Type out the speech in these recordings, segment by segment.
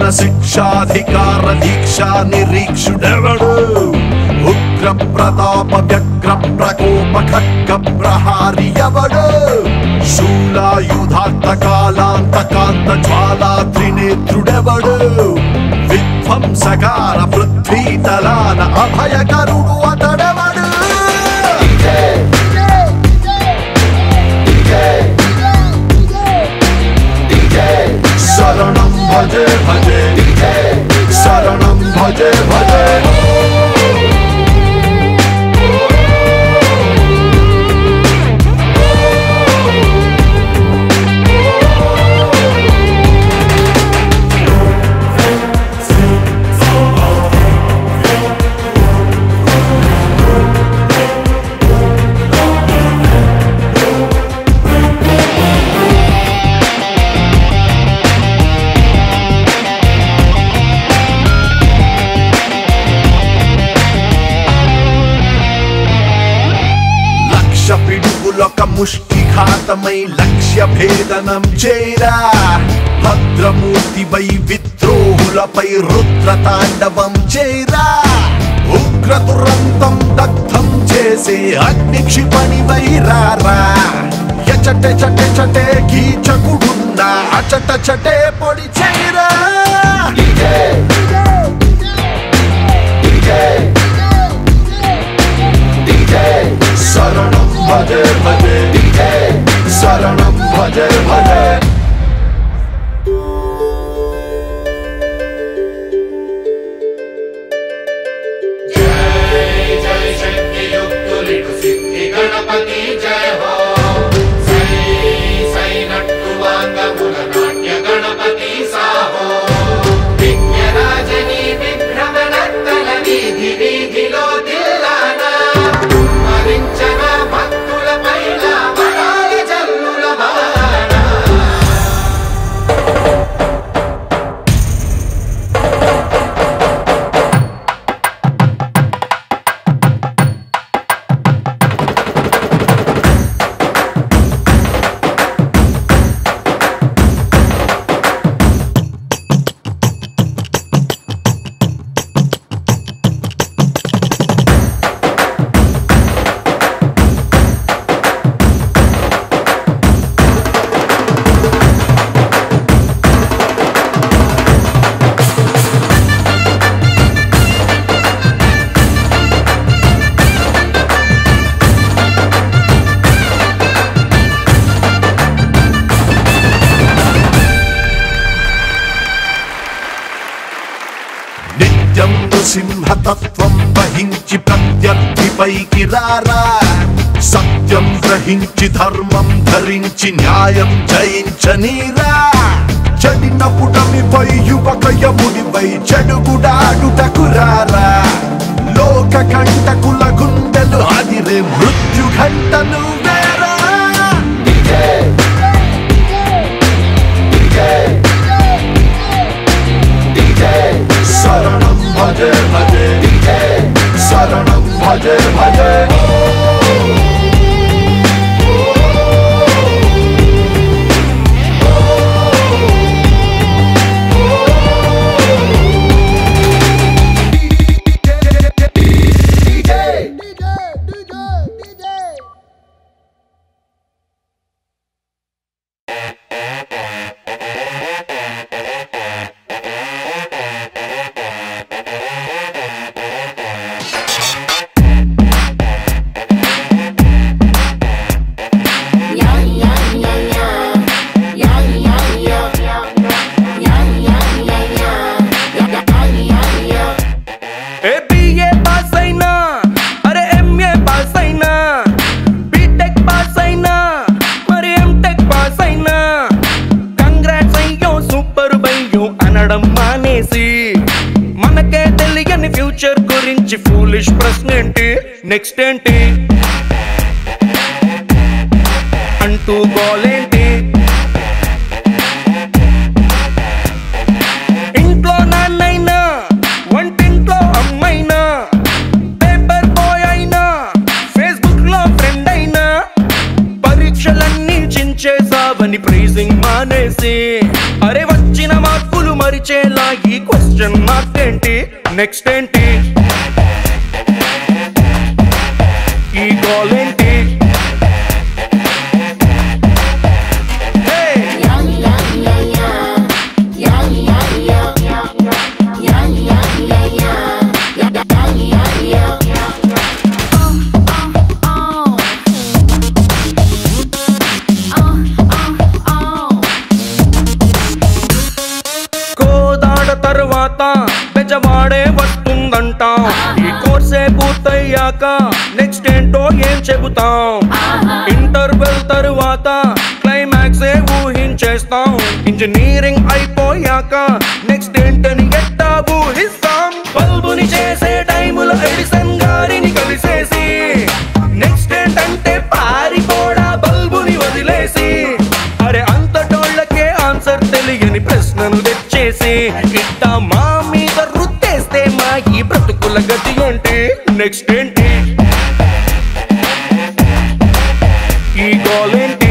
శిక్షాధికార దీక్ష నిరీక్షుడెవడు ఉగ్ర ప్రతాప వ్యగ్ర ప్రకోప ఖడ్గ ప్రహారి ఎవడు శూలాయుధాంత కాలాంతకాంత జ్వాలా త్రినేత్రుడెవడు విధ్వంసకార పృథ్వీతలాన అభయకరుడు అతడెవడు శరణం భజే భజే శరణం భజే భజే లక్ష పిడుగులొక ముష్టిఘాతమై లక్ష్య భేదనం చేరా భద్రమూర్తిపై విద్రోహులపై రుద్ర తాండవం చేరా ఉగ్ర దురంతం దగ్ధం చేసే అగ్ని క్షిపణి వైరారా ఎచటే చటే చటే కీచకుడున్నా అచట చటే పొడి చేరా శరణం భజే భజే శరణం భజే భజే जय जय शक्ति युक्त लिटु सिद्धि गणपति जय हो सै सै नट्टु वाङ्गमुल नाट्य गणपति साहो विघ्नराजनी విభ్రమణత్తల వీధి వీధిలో దిల్లానా మరించన భక్తుల పైన వరాల జల్లుల బాణ నిత్యం సింహతత్వం వహించి ప్రత్యర్థిపైకి రారా సత్యం గ్రహించి ధర్మం ధరించి న్యాయం జయించనీరా చెడిన పుటమిపై యువక యముడిపై చెడుగుడాడుటకు రారా లోక కంటకుల గుండెలు అదిరే మృత్యు ఘంటను వేరా శరణం భజే భజే శరణం భజే భజే ఏ బిఏ పాస్ అయినా అరే ఎంఏ పాస్ అయినా బీటెక్ పాస్ అయినా మరి ఎంటెక్ పాస్ అయినా కంగ్రాట్స్ అయ్యో సూపర్ బయ్యో అనడం మానేసి మనకే తెలియని ఫ్యూచర్ గురించి ఫూలిష్ ప్రశ్న ఏంటి నెక్స్ట్ ఏంటి అంటూ గోలేంటి ఇంట్లో నాన్నైనా వంటింట్లో అమ్మైనా పేపర్ బాయ్ అయినా ఫేస్బుక్ లో ఫ్రెండ్ అయినా పరీక్షలన్నీ చించేసావని ప్రైజింగ్ మానేసి అరే వచ్చిన మార్కులు మరిచేలా క్వశ్చన్ మార్క్ ఏంటి నెక్స్ట్ ఏంటి ఈ గోల్ ఏంటి Hey! కోదాడ తరువాత పెజవాడే వస్తుందంట ఈ కోర్సే పూర్తయ్యాక నెక్స్ట్ ఏంటో ఏం చెబుతాం ఇంటర్వెల్ తరువాత క్లైమాక్సే ఊహించేస్తాం ఇంజనీరింగ్ అయిపోయాక నెక్స్ట్ ఏంటని ఎట్టా ఊహిస్తాం బల్బుని చేసే టైములో ఎడిసన్ గారిని కలిసేసి నెక్స్ట్ ఏంటంటే పారిపోడా బల్బుని వదిలేసి అరే అంతటోళ్ళకే ఆన్సర్ తెలియని ప్రశ్నను తెచ్చేసి ఇట్ట మా మీద రుద్దేస్తే మా ఈ బ్రతుకుల గతి ఏంటి నెక్స్ట్ ఏంటి ఈ గోల్ ఏంటి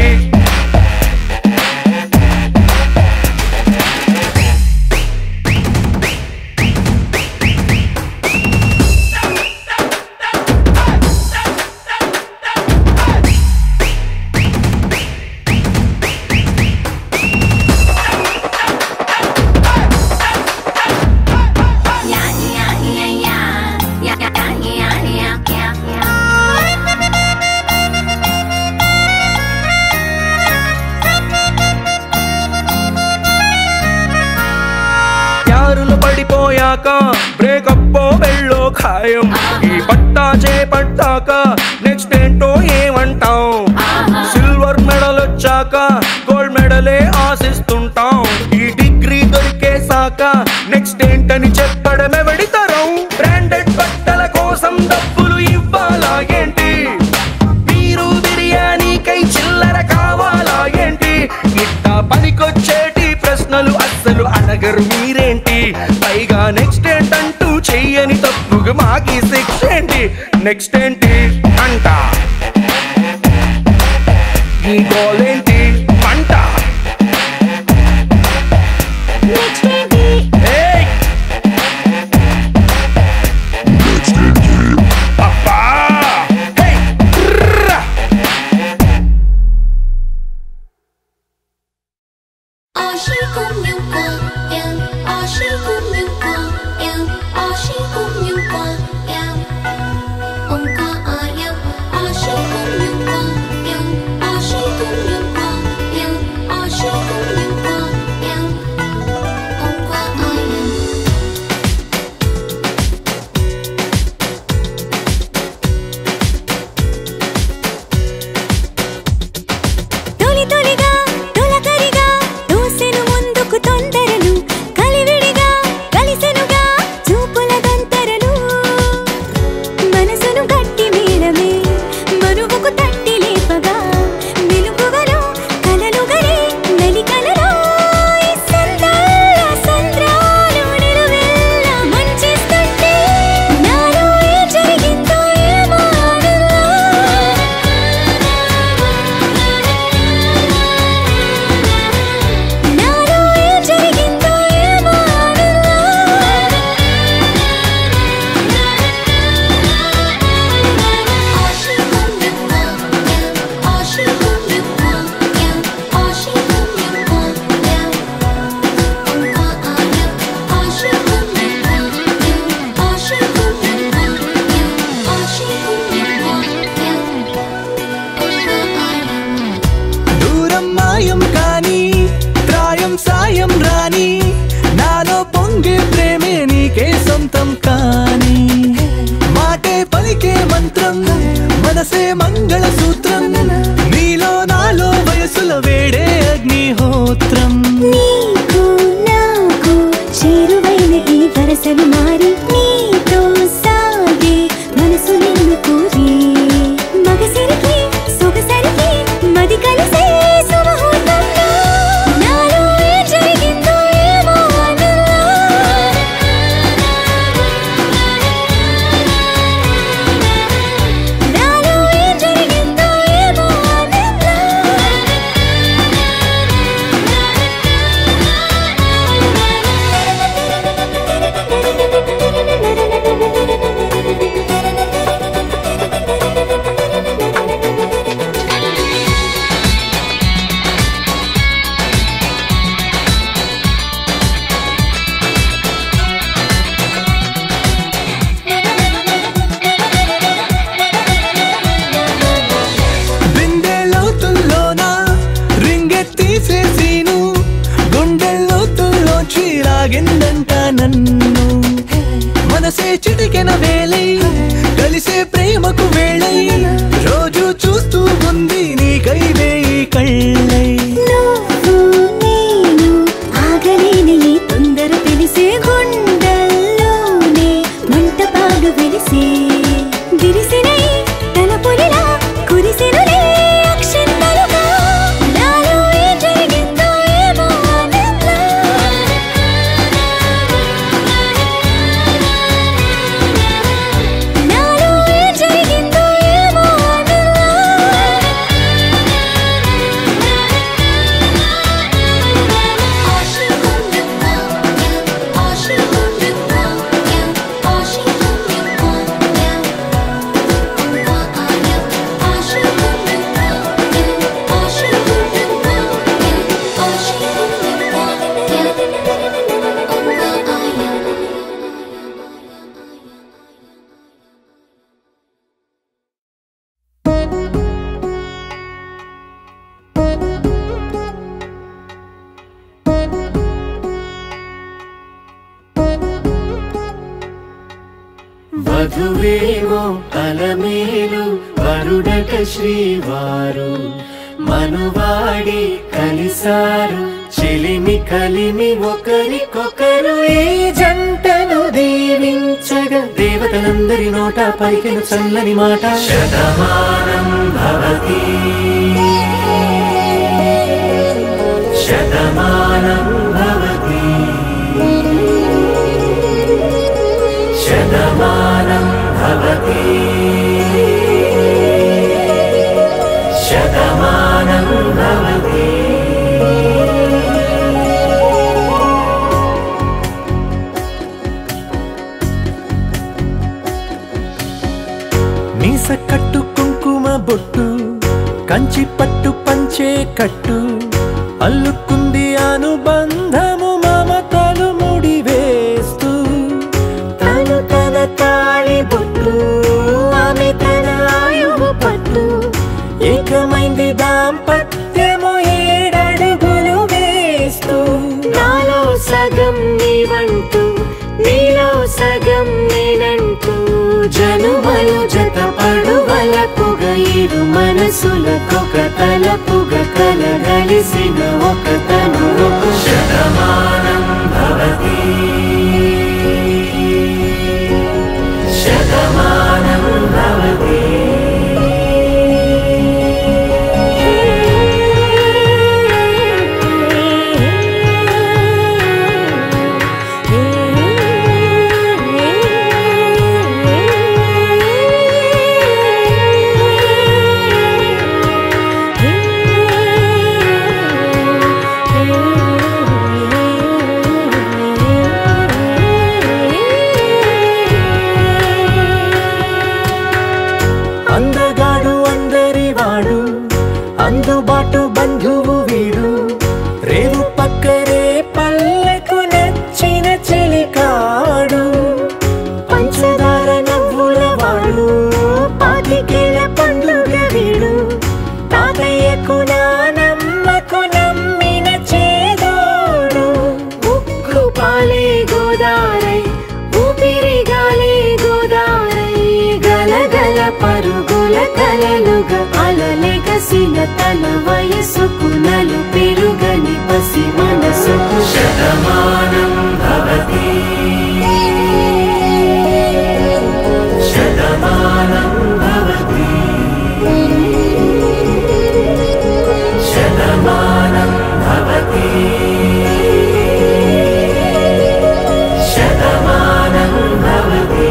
యారులు పడిపోయాక బ్రేకప్ వెళ్ళో ఖాయం ఈ పట్టా చేపట్టాక నెక్స్ట్ ఏంటో ఏమంటాం సిల్వర్ మెడల్ వచ్చాక గోల్డ్ మెడలే ఆశిస్తుంటాం ఈ డిగ్రీ దొరికేసాక నెక్స్ట్ ఏంటని చెప్పడమే వెడితరం బ్రాండెడ్ బట్టల కోసం డబ్బులు ఇవ్వాలా ఏంటి మీరు బిర్యానీకై చిల్లర కావాలా ఏంటి ఇట్ట పనికొచ్చేటి ప్రశ్నలు అస్సలు అడగరు మీరేంటి పైగా నెక్స్ట్ ఏంటంటూ చెయ్యని తప్పుగా మాకి శిక్ష ఏంటి నెక్స్ట్ ఏంటి అంట ఈ గోల్ ఏంటి పంట ఏయ్! అబ్బా! హే! ట్రర్రా! Aşık kumyuka, em, aşık kumyuka, em, aşık kumyuka, em. Ongka ayam, aşık kumyuka, em, aşık kumyuka. చిటికెన వేలై కలిసే ప్రేమకు వేళై రోజు చూస్తూ ఉంది నీకై వేయి కళ్ళై నువ్వు నేను ఆగలేని ఈ తొందర తెలిసే గుండెల్లోనే మంట పాలు వెలిసే విరిసినై తలపులిలా కురిసినలే అక్షంతలుగా నాలో ఏం జరిగిందో ఏమో ఆనందం. నాలో ఏం జరిగిందో ఏమో వధువేవో అలమేలు వరుడట శ్రీవారు మనువాడి కలిసారు చెలిమి కలిమి ఒకరికొకరు ఈ జంటను దీవించగా దేవతలందరి నోట పలికిన చల్లని మాట శతమానం భవతి శతమానం భవతి శతమానం భవతి శతమానం భవతి మీస కట్టు కుంకుమ బొట్టు కంచి పట్టు పంచే కట్టు అల్లుకుంది అనుబంధము మమతలు ముడి వేస్తూ తను తన తాళి బొట్టు ఆమె తన ఆయువు పట్టు ఏకమైంది దాంపత్యము ఏడడుగులు వేస్తూ నాలో సగం నీవంటూ నీలో సగం నేనంటూ జనుమలు జత పడువలపుగ ఇరు మనసులకొక తలపుగ కలగలిసిన ఒక తను ఒక శతమానం భవతి శతమానం భవతి అందగాడు అందరి వాడు అందుబాటు బంధువు వీడు రేవు పక్కరే పల్లెకు నచ్చిన చెలికాడు పంచదార నవ్వుల వాడు పాతికేల పండుగ వీడు తాతయ్యకు నానమ్మకు నమ్మిన చేదోడు ఉక్కు పాలే గోదారై ఊపిరి గాలే గోదారై గలగల పరుగుల కలలుగా అలలెగసిన తన వయసుకు నలు పెరుగని పసి మనసుకు శతమానం భవతి శతమానం భవతి శతమానం భవతి శతమానం భవతి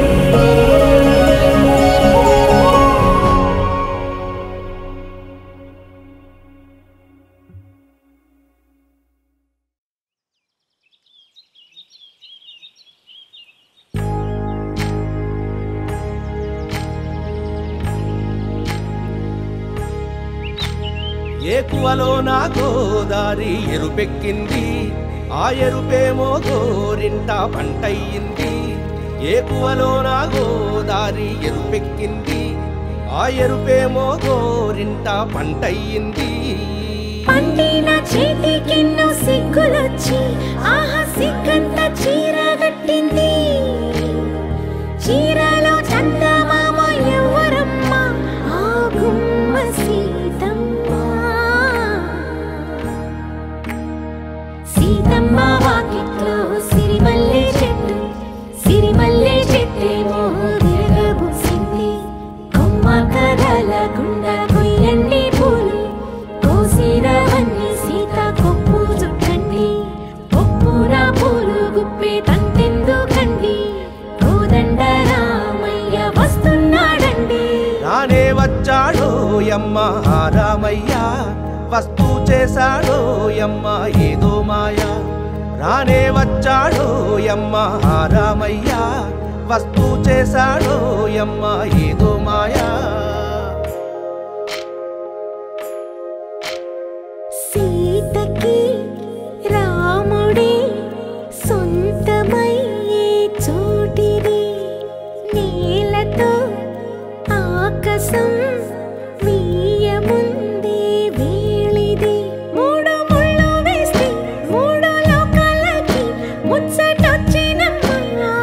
ఏకువలో నా గోదారి ఎరుపెక్కింది ఆ ఎరుపేమో గోరింట పంటయ్యింది ఏకువలో నా గోదారి ఎరుపెక్కింది ఆ ఎరుపేమో గోరింట పంటయ్యింది పండిన చేతికెన్నో సిగ్గులొచ్చి ఆహా సిగ్గంత చీరగట్టింది యమ్మ రామయ్య వస్తూ చేశాడో యమ్మ ఏదో మాయా రానే వచ్చాడో యమ్మ రామయ్య వస్తూ చేశాడో యమ్మ ఏదో మాయా సీతకి రాముడే సొంతమయ్యే చోటిది నేలతో ఆకాశం వీయముందే వేళిది మూడు ముళ్ళు వేస్తే మూడు లోకాలకి ముచ్చటొచ్చినమ్మా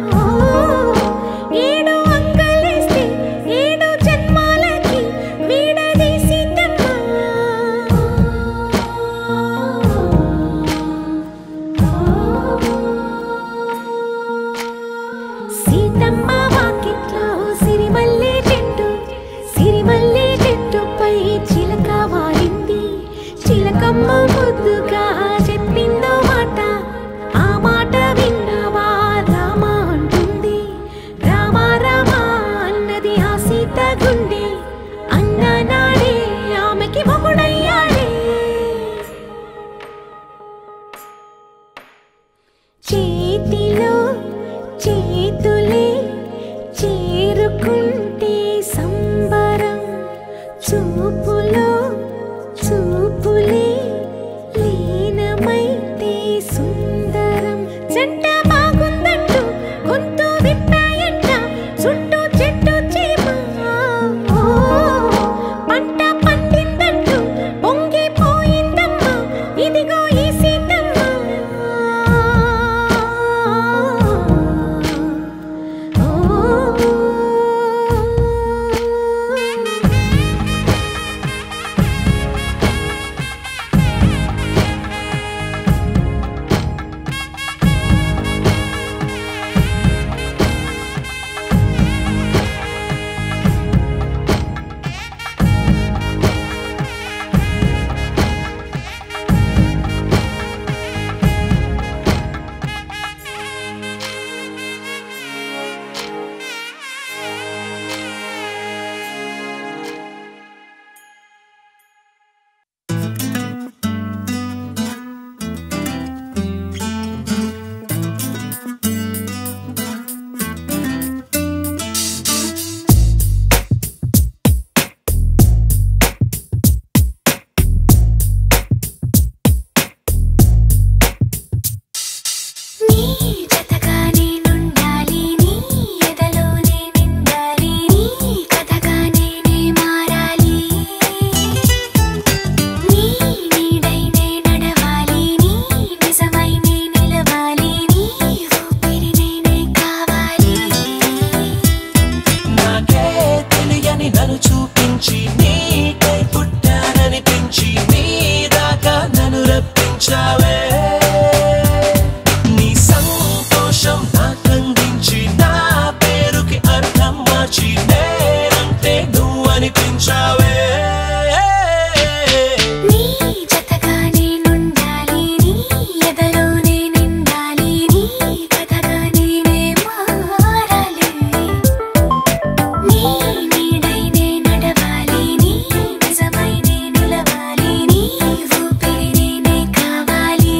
ఏడు అంగలేస్తే ఏడు జన్మాలకి సీతమ్మ వాకిట్లో సిరిమల్లె చెట్టు సిరిమల్లె చెట్టుపై చిలక వాలింది చిలకమ్మ ముద్దుగా చెప్పిందో మాట ఆ మాట విన్నవా రామ అంటుంది రామ రామ అన్నది ఆ సీత గుండె అన్న నాడే ఆమెకి మొగుడయ్యాడే చేతిలో చేతులే చేరుకుంటే సంబరం చూపులో చూపులే లీనమైతే సుందరం జంట బాగుందంటూ గొంతు విప్పాయంట చుట్టూ చెట్టు చీమ ఓ, పంట పండిందంటూ పొంగిపోయిందమ్మా ఇదిగో ఈ సీతమ్మ నీ జతగా నేనుండాలి నీ ఎదలోనే నిండాలి నీ కథగా నేనే మారాలి నీ నీడై నే నడవాలి నీ నిజమై నే నిలవాలి నీ ఊపిరి నేనే కావాలి నాకే తెలియని నన్ను చూపించి నీకై పుట్టాననిపించి నీ దాకా నన్ను రప్పించావే నీ సంతోషం నాకందించి నా పేరుకి అర్థం మార్చి నేనంటే నువ్వు అనిపించావే నీ జతగా నేనుండాలి నీ ఎదలోనే నిండాలి నీ కథగా నేనే మారాలి నీ నీడై నే నడవాలి నీ నిజమై నే నిలవాలి నీ ఊపిరి నేనే కావాలి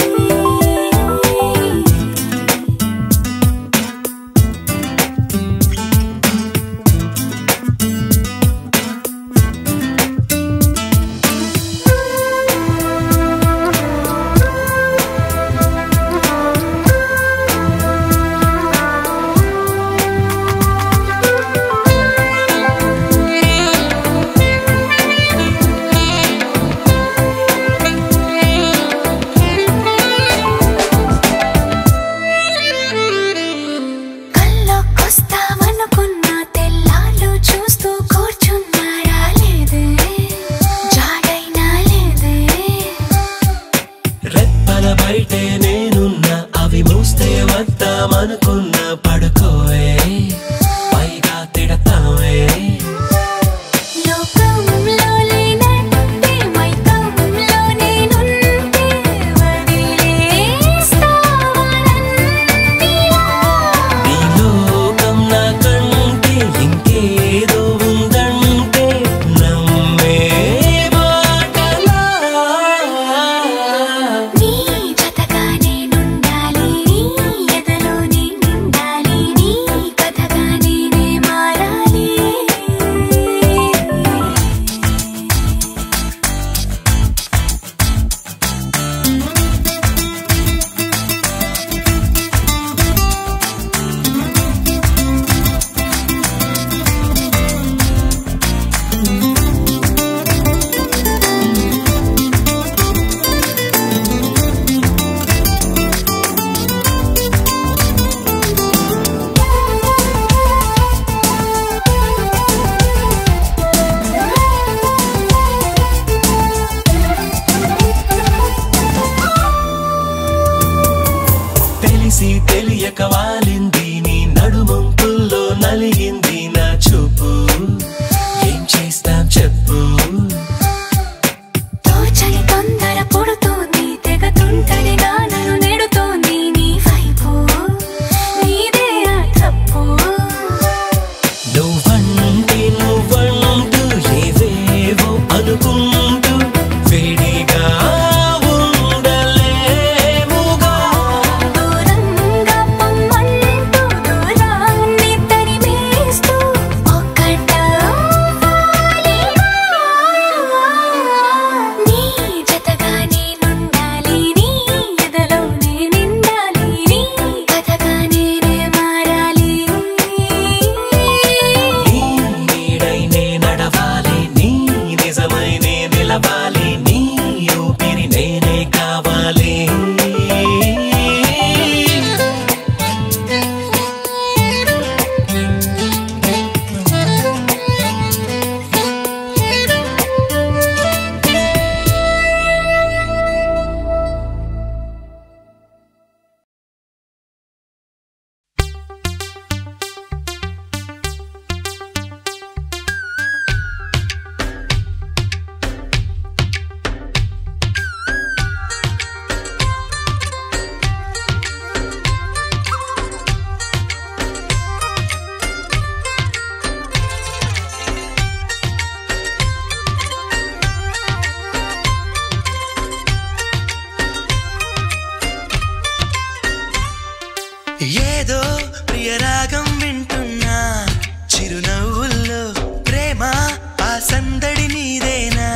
కల్లోకొస్తావనుకున్న తెల్లాళ్ళు చూస్తూ కూర్చున్నారా లేదే జాడైనా లేదే రెప్పల బయటే నేనున్నా అవి మూస్తే వద్దామనుకున్నా పడుకోవే పైగా తిడతావే లోకంలో లేనంటే మైకంలో నేనుంటే వదిలేస్తావనన్నీలా. నీ లోకం నాకంటే ఇంకేదో ఉందంటే నమ్మ ఏదో ప్రియరాగం వింటున్నా చిరునవ్వుల్లో ప్రేమ ఆ సందడి నీదేనా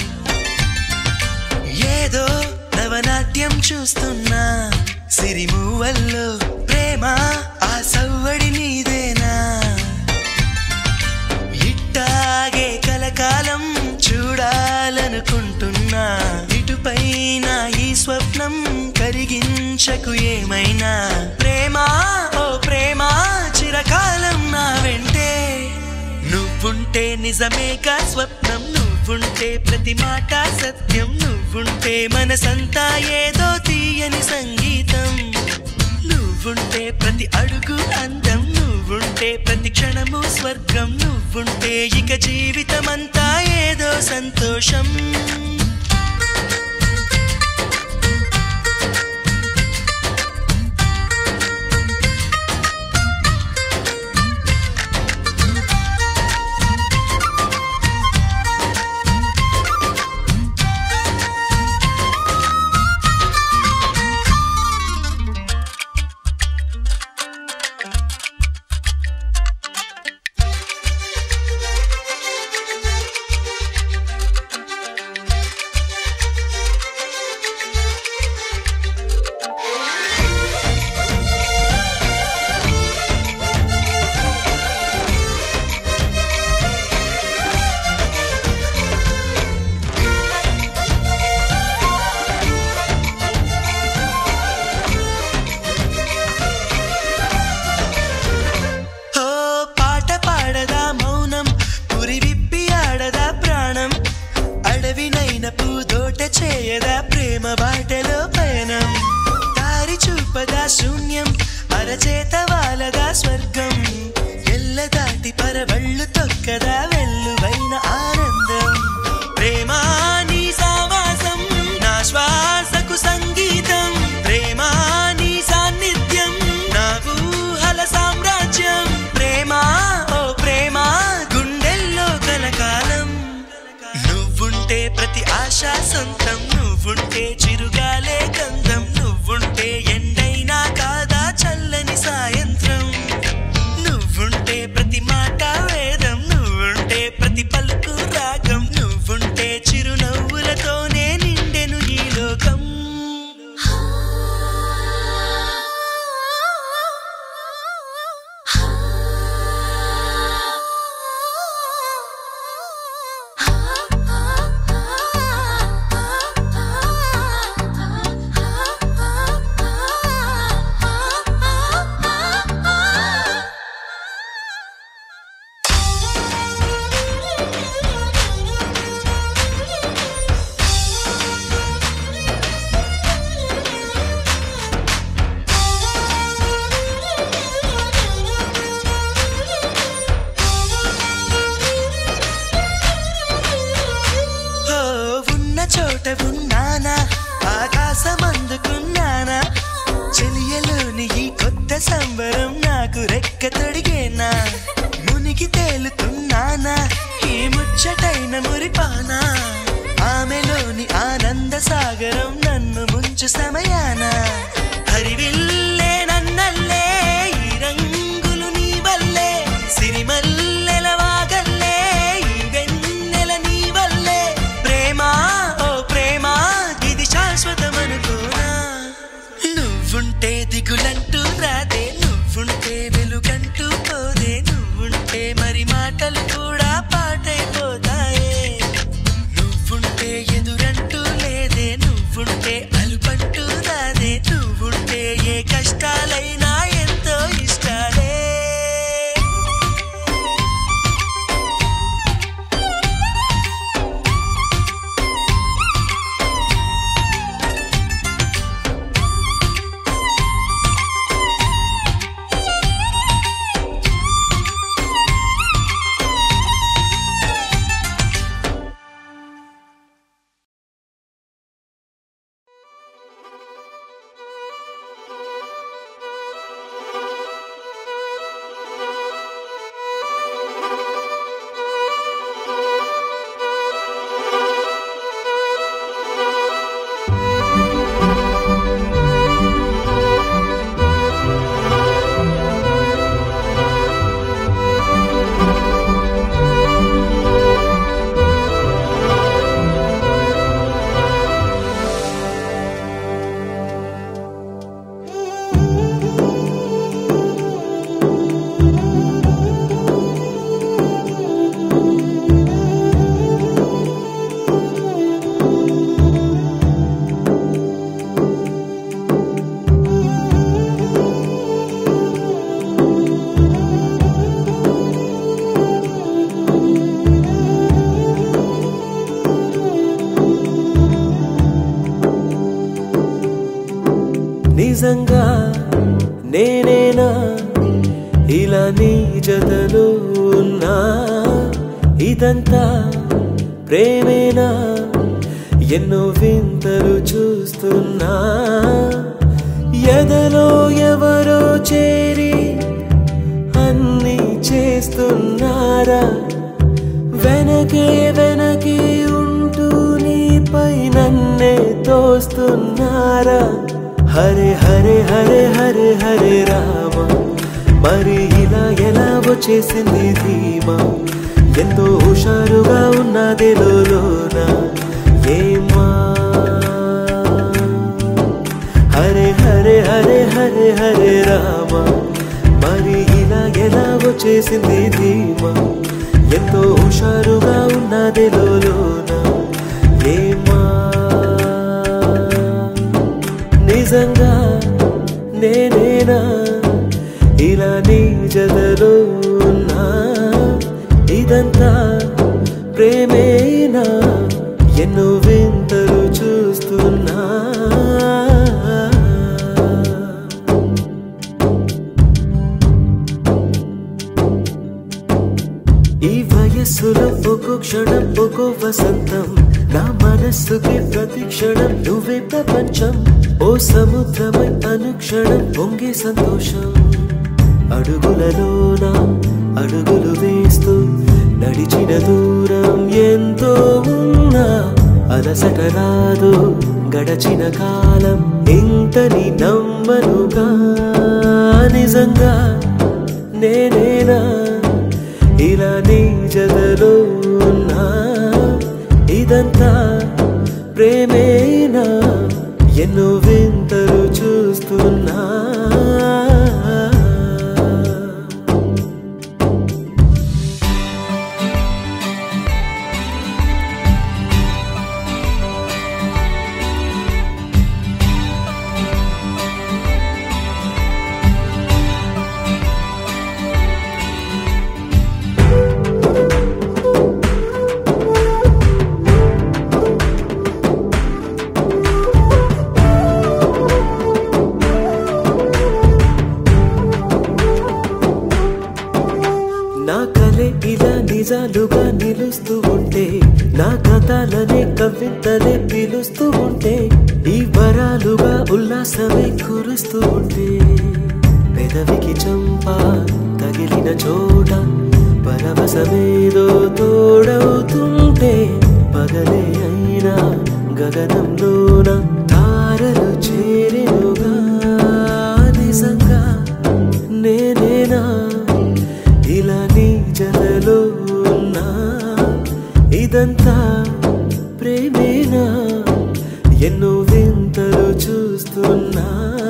ఏదో నవనాట్యం చూస్తున్నా సిరిమూవల్లో ప్రేమ ఆ సవ్వడి నీదేనా ఇట్టాగే కలకాలం చూడాలనుకుంటున్నా ఇటుపైన ఈ స్వప్నం కరిగించకు ఏమైనా ప్రేమ ఓ ప్రేమ చిరకాలం నా వెంటే నువ్వుంటే నిజమేగా స్వప్నం నువ్వుంటే ప్రతి మాట సత్యం నువ్వుంటే మనసంతా ఏదో తీయని సంగీతం నువ్వుంటే ప్రతి అడుగు అందం నువ్వుంటే ప్రతి క్షణము స్వర్గం నువ్వుంటే ఇక జీవితమంతా ఏదో సంతోషం ఓ పాట పాడదా మౌనం పురి విప్పి ఆడదా ప్రాణం అడవినైన పూదోట చేయదా ప్రేమ బాటలో పయనం దారి చూపదా శూన్యం అరచేత వాలదా స్వర్గం ఎల్ల దాటి పరవళ్ళు తొక్కదా వెల్లువైన ఆనందం ప్రేమ నీ సావాసం నా శ్వాసకు సంగీతం ప్రేమ నీ సాన్నిధ్యం నా ఊహల సామ్రాజ్యం ప్రేమ ఓ ప్రేమ గుండెల్లో కలకాలం నువ్వుంటే ప్రతి ఆశ సొంతం నువ్వుంటే చిరుగాలే గంధం నువ్వుంటే ఎండైనా కాదా చల్లని సాయంత్రం నువ్వుంటే ప్రతి మాట వేదం నువ్వుంటే ప్రతి పలుకు రాగం నువ్వుంటే చిరునవ్వులతోనే నిండెను ఈ లోకం ఓ ఉన్న చోట ఉన్నానా ఆకాశం అందుకున్నానా చెలియలోని ఈ కొత్త సంబరం నాకు రెక్క తొడిగేనా మునిగి తేలుతున్నానా ఈ ముచ్చటైన మురిపానా ఆమెలోని ఆనంద సాగరం నన్ను ముంచు సమయాన హరివిల్లే నన్నల్లే ఈ రంగులు నీ వల్లే సిరిమల్లెల వాగల్లే ఈ వెన్నెల నీ వల్లే ప్రేమ ఓ ప్రేమ ఇది శాశ్వతమనుకోనా నువ్వుంటే దిగులంటూ రాదే నువ్వుంటే వెలుగంటూ పోదే నువ్వుంటే మరి మాటలు కూడా పాటైపోతాయే నువ్వుంటే ఎదురంటూ లేదే నువ్వుంటే అలుపంటూ రాదే నువ్వుంటే ఏ కష్టాలైనా ఎంతో ఇష్టాలే నిజంగా నేనేనా ఇలా నీ జతలో ఉన్నా ఇదంతా ప్రేమేనా ఎన్నో వింతలు చూస్తున్నా ఎదలో ఎవరో చేరి అన్ని చేస్తున్నారా వెనకే వెనకే ఉంటూ నీపై నన్నే తోస్తున్నారా హరే హరే హరే హరే హరే రామ మరి ఇలా ఎలా వచ్చేసింది ధీమా ఎంతో హుషారుగా ఉన్నది లోన ఏమా హరే హరే హరే హరే హరే రామ మరి ఇలా ఎలా వచ్చేసింది ధీమా ఎంతో హుషారుగా ఉన్నది లోన ఏమా నిజంగా నేనేనా ఇలా నీ జతలో ఉన్నా ఇదంతా ప్రేమేనా ఎన్నో వింతలు చూస్తున్నా ఈ వయస్సులో ఒక్కో క్షణం ఒక్కో వసంతం నా మనస్సుకి ప్రతి క్షణం నువ్వే ప్రపంచం ఓ సముద్రమై అనుక్షణం పొంగే సంతోషం అడుగులలోన అడుగులు వేస్తూ నడిచిన దూరం ఎంతో ఉన్నా అలసట రాదు గడచిన కాలం ఇంతని నమ్మనుగా నిజంగా నేనేనా ఇలా నీ జతలో ఉన్నా ఇదంతా ప్రేమేనా ఎన్నో వింతలు చూస్తున్నా నా కలే ఇలా నిజాలుగా నిలుస్తూ ఉంటే నా కథలనే కవితలే పిలుస్తూ ఉంటే ఈ వరాలుగా ఉల్లాసమే కురుస్తూ ఉంటే పెదవికి చంప తగిలిన చోట పరవశమేదో తోడవుతుంటే పగలే అయినా గగనంలోన తారలు చేరెనుగా నిజంగా నేనేనా ఇలా నీ జలలో ఉన్నా ఇదంతా ప్రేమేనా ఎన్నో వింతలు చూస్తున్నా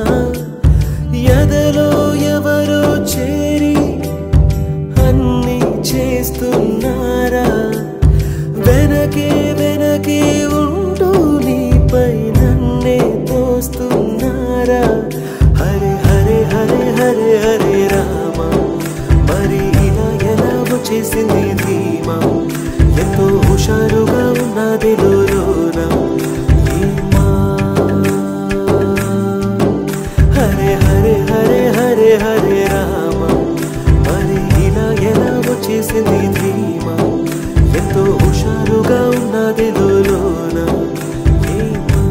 ఎదలో ఎవరో చేరి అన్ని చేస్తున్నారా వెనకే వెనకే ఉంటూ నీపై నన్నే తోస్తున్నారా హరే హరే హరే హరే హరే రామ మరి ఇలా ఎలా వచ్చేసింది ధీమా ఎంతో హుషారుగా ఉన్నది లోన ఏమా హరే హరే హరే హరే హరే రామ మరి ఇలా ఎలా వచ్చేసింది ధీమా ఎంతో హుషారుగా ఉన్నది లోన ఏమా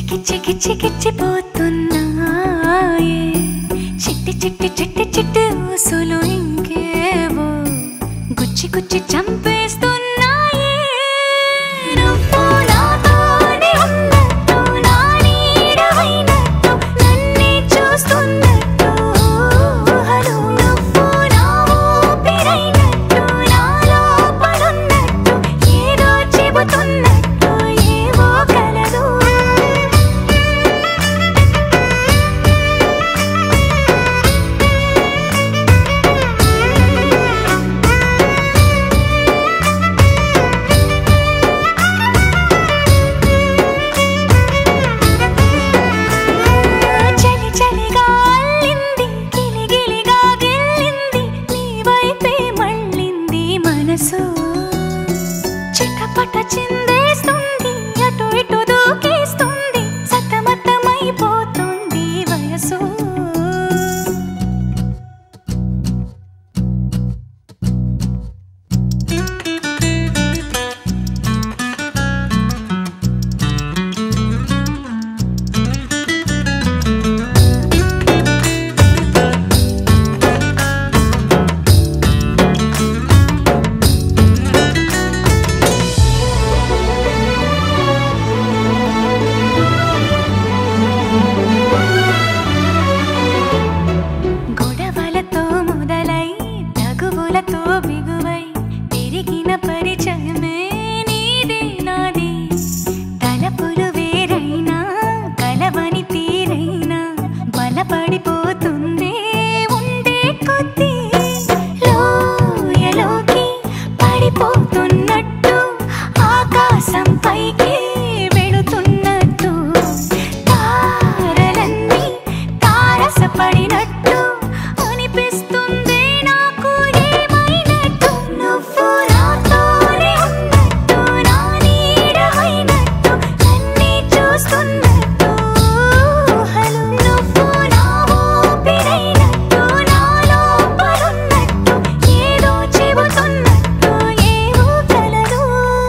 కిచ్చి కిచ్చి కిచ్చిపోతున్నాయే చిట్టి చిట్టి చిట్టి చిట్టి ఊసులు ఇంకేవో గుచ్చి గుచ్చి చంపేస్తున్నాయే నువ్వు నాతోనే ఉన్నట్టు నా నీడవైనట్టు నన్నే చూస్తున్నట్టు ఊహలు నువ్వు నా ఊపిరైనట్టు నా లోపలున్నట్టు ఏదో చెబుతున్నట్టు ఏవో కలదు చలి చలిగా అల్లింది గిలిగిలిగా గిల్లింది నీ వైపే మళ్ళింది మనసు చిటపట చిందేస్తుంది అటు ఇటు దూకేస్తుంది సతమతమైపోతుంది వయసు గొడవలతో మొదలై తగువులతో బిగువై పెరిగిన పరిచయమే నీదే నాది తలపులు వేరైనా కలవని తీరైనా బలపడిపోతుంది ఉండే కొద్దీ లోయలోకి పడిపోతున్నట్టు ఆకాశం పైకి వెళుతున్నట్టు తారలన్నీ తారసపడినట్టు అనిపిస్తుంది నాకు ఏమైనట్టు నువ్వు నాతోనే ఉన్నట్టు నా నీడవైనట్టు నన్నే చూస్తున్నట్టు ఊహలు నువ్వు నా ఊపిరైనట్టు నా లోపలున్నట్టు ఏదో చెబుతున్నట్టు ఏవో కలదు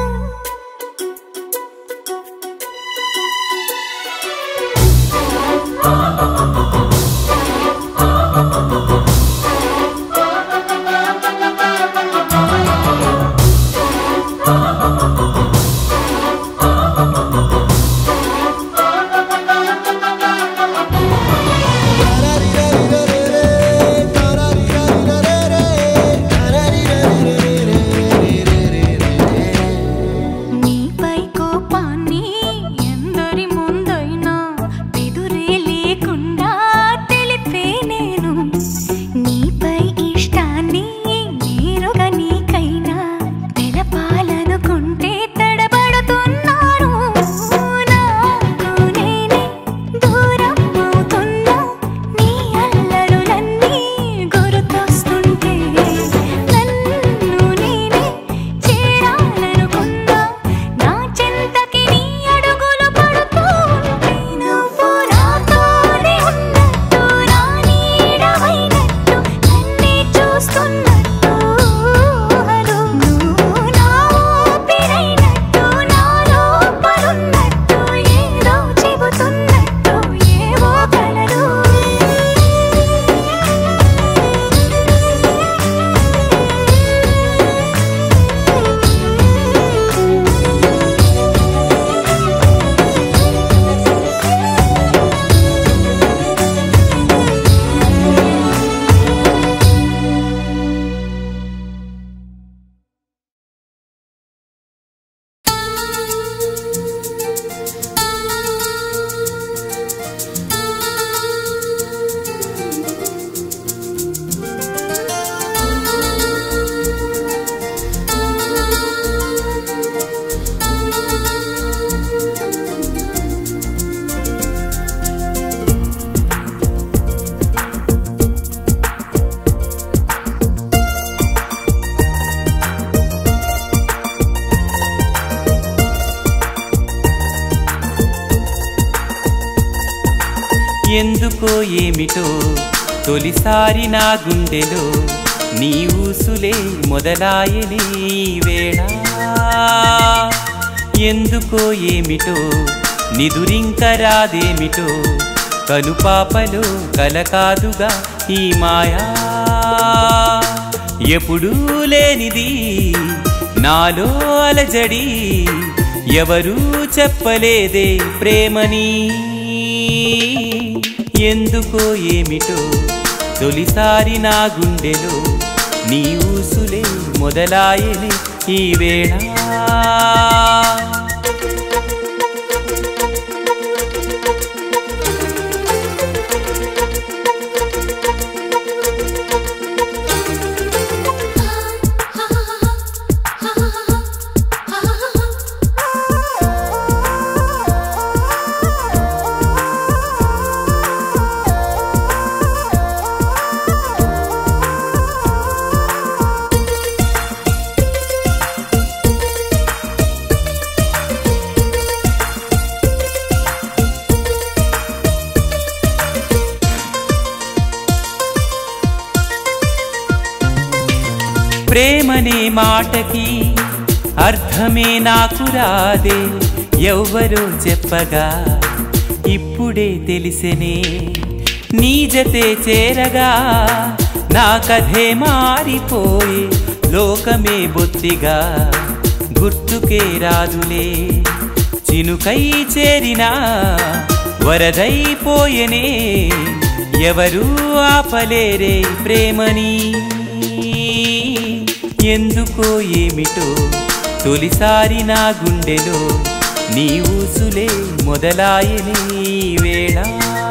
నీపై కోపాన్ని ఎందరి ముందైనా బెదురే లేకుండా తెలిపే నేను నీపై ఇష్టాన్ని నేరుగా నీకైనా తెలపాలనుకుంటే తడబడుతున్నాను నాకు నేనే దూరం అవుతున్నా నీ అల్లరులన్నీ గుర్తొస్తుంటే నన్ను నేనే చేరాలనుకున్నా నా చెంతకి నీ అడుగులు పడుతూ ఉంటే నువ్వు నాతోనే ఉన్నట్టు నా నీడవైనట్టు నన్నే చూస్తున్నట్టు ఊహలు నువ్వు నా ఊపిరైనట్టు నా లోపలున్నట్టు ఏదో చెబుతున్నట్టు ఏవో కలలు ఎందుకో ఏమిటో తొలిసారి నా గుండెలో నీ ఊసులే మొదలాయనే ఈ వేళ ఎందుకో ఏమిటో నిదురింక రాదేమిటో కనుపాపలో కలకాదుగా ఈ మాయా ఎప్పుడూ లేనిది నాలో అలజడి ఎవరూ చెప్పలేదే ప్రేమని ఎందుకో ఏమిటో తొలిసారి నా గుండెలో నీ ఊసులే మొదలాయని ఈ వేళ ప్రేమనే మాటకి అర్థమే నాకు రాదే ఎవ్వరో చెప్పగా ఇప్పుడే తెలిసెనే నీ జతే చేరగా నా కథే మారిపోయే లోకమే బొత్తిగా గుర్తుకే రాదులే చినుకై చేరినా వరదైపోయెనే ఎవరూ ఆపలేరే ప్రేమని ఎందుకో ఏమిటో తొలిసారి నా గుండెలో నీ ఊసులే మొదలాయని ఈ వేళ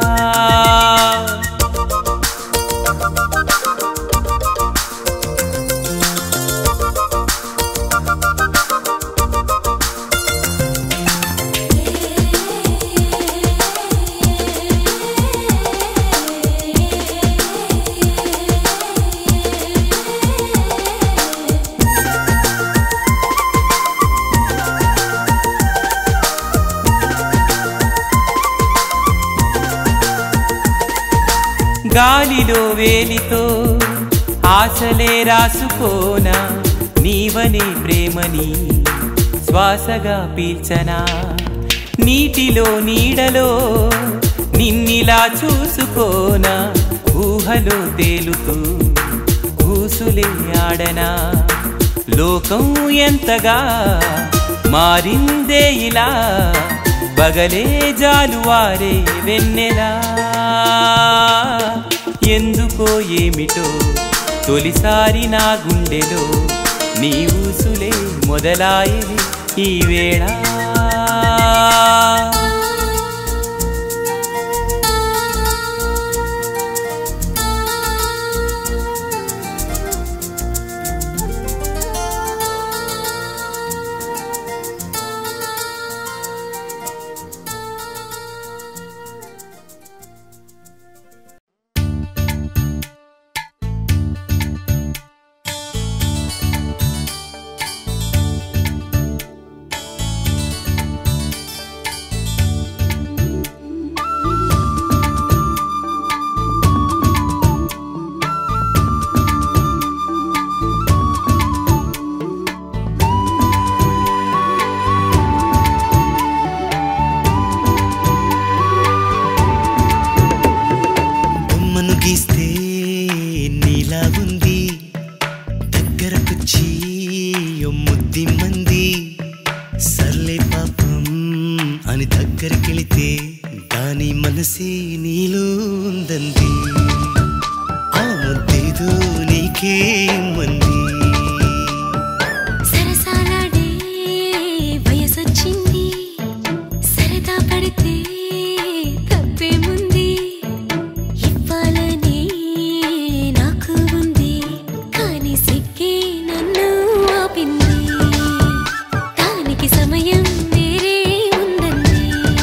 గాలిలో వేలితో ఆశలే రాసుకోనా నీవనే ప్రేమని శ్వాసగా పీల్చనా నీటిలో నీడలో నిన్నిలా చూసుకోనా ఊహలో తేలుతూ ఊసులే ఆడనా లోకం ఎంతగా మారిందే ఇలా పగలే జాలువారే వెన్నెలా ఎందుకో ఏమిటో తొలిసారి నా గుండెలో నీ ఊసులే మొదలాయని ఈ వేళ బొమ్మను గీస్తే నీలా ఉంది దగ్గరకొచ్చి ఓ ముద్ది మంది సర్లే పాపం అని దగ్గరికెళితే దాని మనసే నీలో ఉందంది ఆ ముద్దేదో నీకే మంది సరసాలాడే వయసొచ్చింది సరదా పడితే తప్పేముంది ఇవ్వాలని నాకు ఉంది కానీ సిగ్గే నన్ను ఆపింది దానికి సమయం వేరే ఉందండి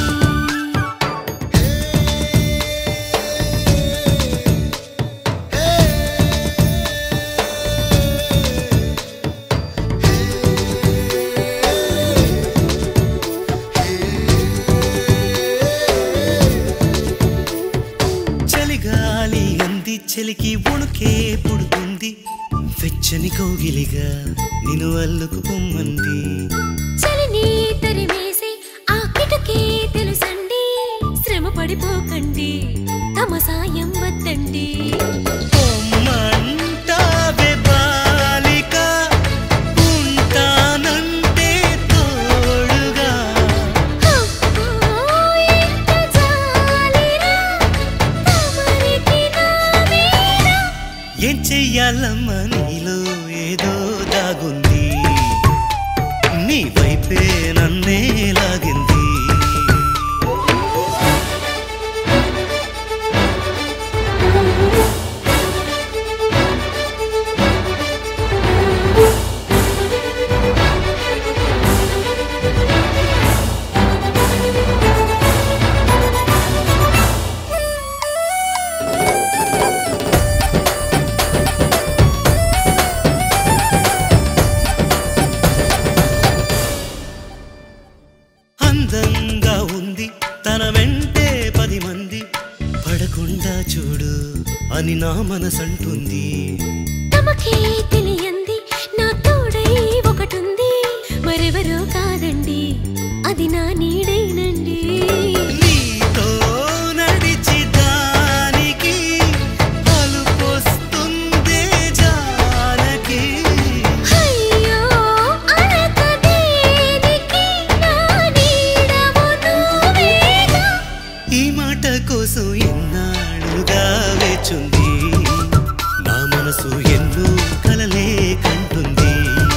చలిగాలి అంది చలికి ఉణుకే పుడుతుంది వెచ్చని కౌగిలిగా నిన్ను అల్లుకు పొమ్మంది చలిని తరిమేసి ఆ కిటకే తెలు పడిపోకండి తమ సాయం వద్దండి పొమ్మంటావే బాలిక ఉంటానంటే తోడుగా అబ్బో, ఎంత జాలిరా, తమరికి నా మీద. ఏం చెయ్యాలమ్మా నీలో ఏదో దాగుంది నీ వైపే నన్నే లాగింది అందంగా ఉంది తన వెంటే పది మంది పడకుండా చూడు అని నా మనసంటుంది తమకే తెలియంది నా తోడై ఒకటుంది మరెవరో కాదండి అది నా నీడైనండి నీతో నడిచి దానికి అలుపొస్తుందే జానకి అయ్యో అనక దేనికి నా నీడవు నువ్వేగా ఈ మాట కోసం ఎన్నాళ్ళుగా వేచుంది నా మనసు ఎన్నో కలలే కంటుంది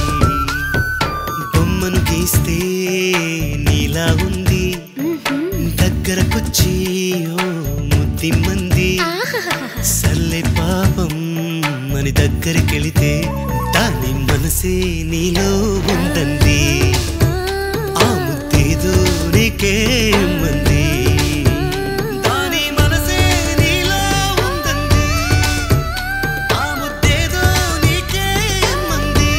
బొమ్మను గీస్తే నీలా ఉంది దగ్గరకొచ్చి ఓ ముద్ది మంది సల్లే పాపం అని దగ్గరికెళితే దాని మనసే నీలో ఉందండి ఆ ముద్దేదో నీకే మంది దాని మనసే నీలో ఉందండి ఆ ముద్దేదో నీకే మంది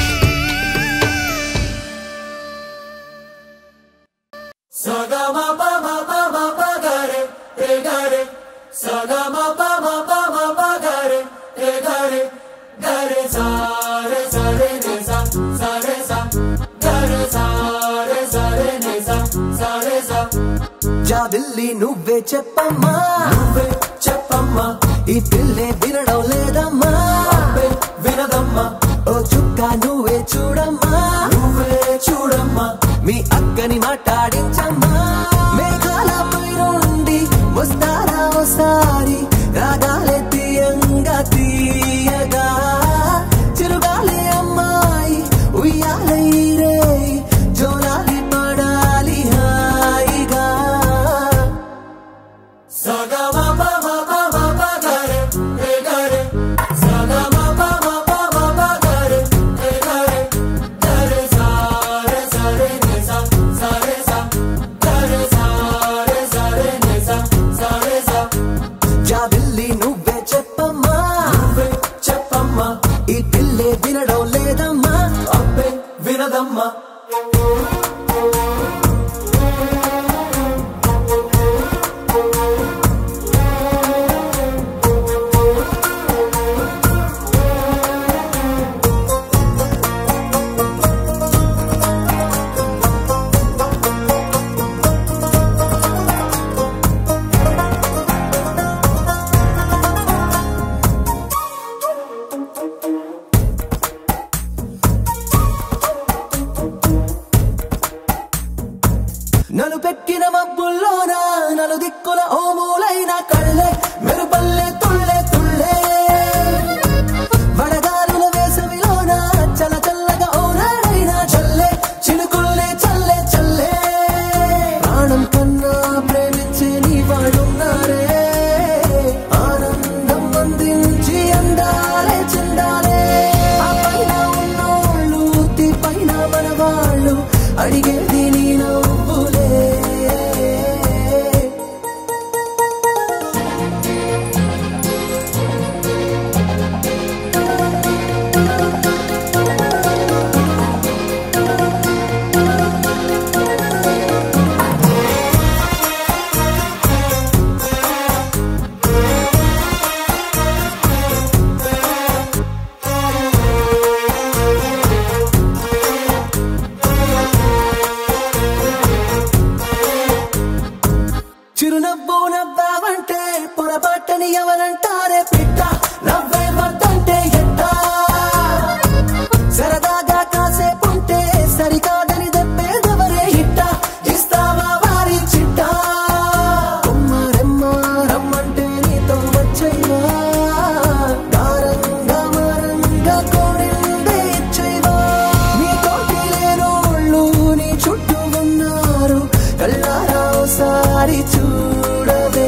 జాబిల్లి నువ్వే చెప్పమ్మా నువ్వే చెప్పమ్మా ఈ పిల్లే వినడం లేదమ్మా వినదమ్మా ఓ చుక్క నువ్వే చూడమ్మా నువ్వే చూడమ్మా మీ అక్కని మాట్లాడించమ్మా మేఘాల నుండి వస్తారా ఒకసారి రాగాలే తీయంగా తీయగా చిరుగాలే అమ్మాయి ఉయ్యాలే రే జోలాలి పడాలి హాయిగా జాబిల్లి నువ్వే చెప్పమ్మా నువ్వే చెప్పమ్మా ఈ పిల్లే వినడం లేదమ్మా అబ్బే వినదమ్మా నలు పెట్టిన మబ్బుల్లోన నలు దిక్కుల ఓ మూలైన కళ్ళే మెరుపల్లె తుళ్ళే తుళ్ళే వడగాలుల వేసవిలోన చల్ల చల్లగా ఓ నాడైన చల్లే చినుకుల్లే చల్లే చల్లే ప్రాణం కన్నా ప్రేమించే నీ వాడున్నారే ఆనందం అందించి అందాలే చెందాలే ఆ పైన ఉన్నోళ్ళు ఊతి పైన మన వాళ్ళు అడిగేది నీ నవ్వులే అని ఎవరంటారే పిట్ట నవ్వే వద్దంటే ఎట్టా సరదాగా కాసేపుంటే సరికాదని దెబ్బేదెవరే ఇట్ట ఇస్తావా వారి చిట్ట కొమ్మ రెమ్మ రమ్మంటే నీతో వచ్చైవా దారంగా మరంగా కోరిందే ఇచ్చైవా నీతోటి లేనోళ్ళు నీ చుట్టూ ఉన్నారు కళ్ళారా ఓసారి చూడవే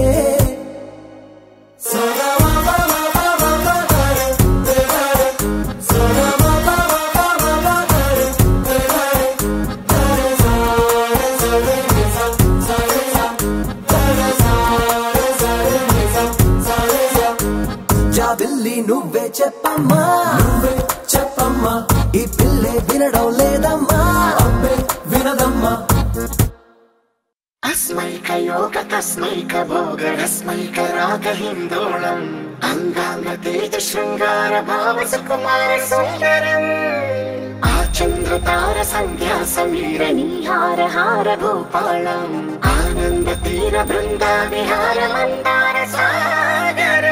జాబిల్లి నువ్వే చెప్పమ్మా నువ్వే చెప్పమ్మా ఈ పిల్లే వినడం లేదమ్మా అబ్బే వినదమ్మా अस्मैक योग तस्मैक भोग रस्मैक राग हिन्दोळम् अङ्गाङ्ग तेज शृङ्गार भाव सुकुमार सुन्दरम् आचन्द्र तार सन्ध्या समीर नीहार हार भूपालम् आनन्द तीर बृन्दा विहार मन्दार सागर